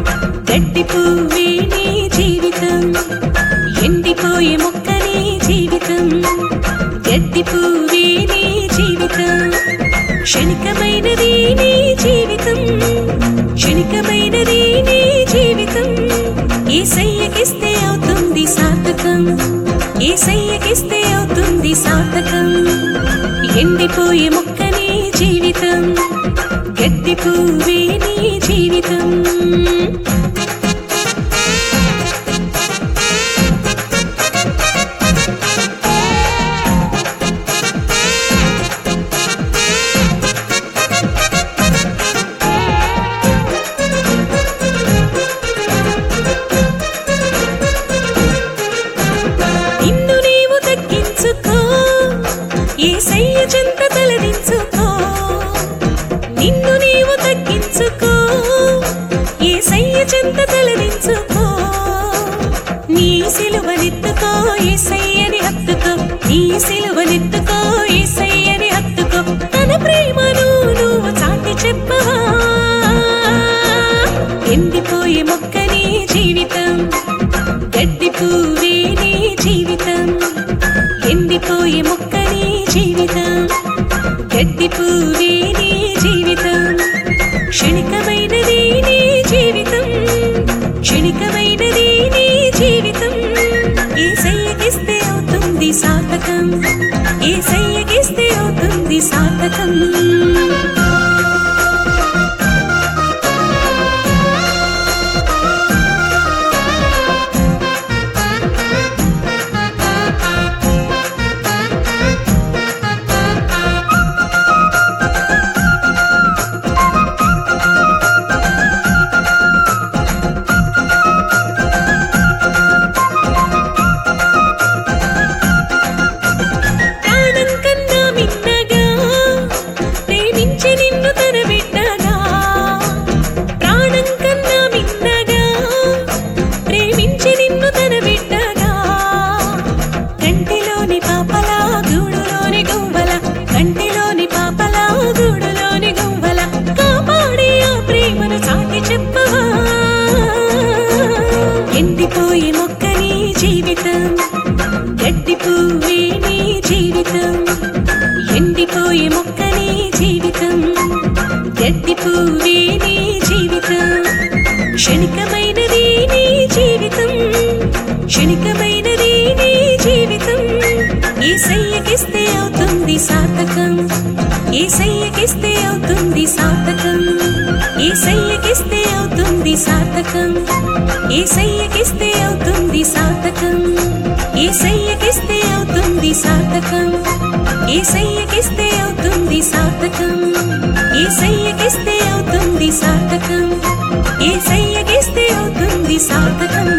గడ్డి పువ్వే నీ జీవితం ఎండిపోయే మొక్క నీ జీవితం గడ్డి పువ్వే నీ జీవితం క్షణికమైనది నీ జీవితం క్షణికమైనది నీ జీవితం ఏసయ్యకిస్తే అవుతుంది సార్థకం ఏసయ్యకిస్తే అవుతుంది సార్థకం ఎండిపోయే మొక్క నీ జీవితం గడ్డి పువ్వే నీ జీవితం నిన్ను నీవు తగ్గించుకో ఏసయ్య చెంత తలదించుకో నిన్ను నీవు తగ్గించుకో ఏసయ్య చెంత తలదించుకో నీ సిలువనెత్తుకో ఏసయ్యని హత్తుకో నీ సిలువనెత్తుకో ఏసయ్యని హత్తుకో తన ప్రేమను నువ్వు చాటి చెప్పవా ఎండిపోయే మొక్క నీ జీవితం గడ్డి పువ్వే నీ జీవితం ఎండిపోయే మొక్క నీ జీవితం గడ్డి పువ్వే నీ జీవితం క్షణికమైనది నీ జీవితం క్షణికమైనది నీ జీవితం ఏసయ్యకిస్తే అవుతుంది సార్థకం ఏసయ్యకిస్తే అవుతుంది సార్థకం ప్రాణం కన్నా మిన్నగా ప్రేమించి నిన్ను తన బిడ్డగా ప్రాణం కన్నా మిన్నగా ప్రేమించి నిన్ను తన బిడ్డగా కంటిలోని పాపలా గూడులోని గువ్వల కంటిలోని పాపలా గూడులోని గువ్వల కాపాడి ఆ ప్రేమను చాటి చెప్పవా ఎండిపోయే మొక్క నీ జీవితం గడ్డి పువ్వే నీ జీవితం ఎండిపోయే మొక్క నీ జీవితం గడ్డి పువ్వే నీ జీవితం క్షణికమైనది నీ జీవితం క్షణికమైనది నీ జీవితం ఏసయ్యకిస్తే అవుతుంది సార్థకం ఏసయ్యకిస్తే అవుతుంది సార్థకం ఏసయ్యకిస్తే అవుతుంది సార్థకం ఏసయ్యకిస్తే అవుతుంది సార్థకం ఏసయ్యకిస్తే అవుతుంది సార్థకం ఏసయ్యకిస్తే అవుతుంది సార్థకం ఏసయ్యకిస్తే అవుతుంది సార్థకం ఏసయ్యకిస్తే అవుతుంది సార్థకం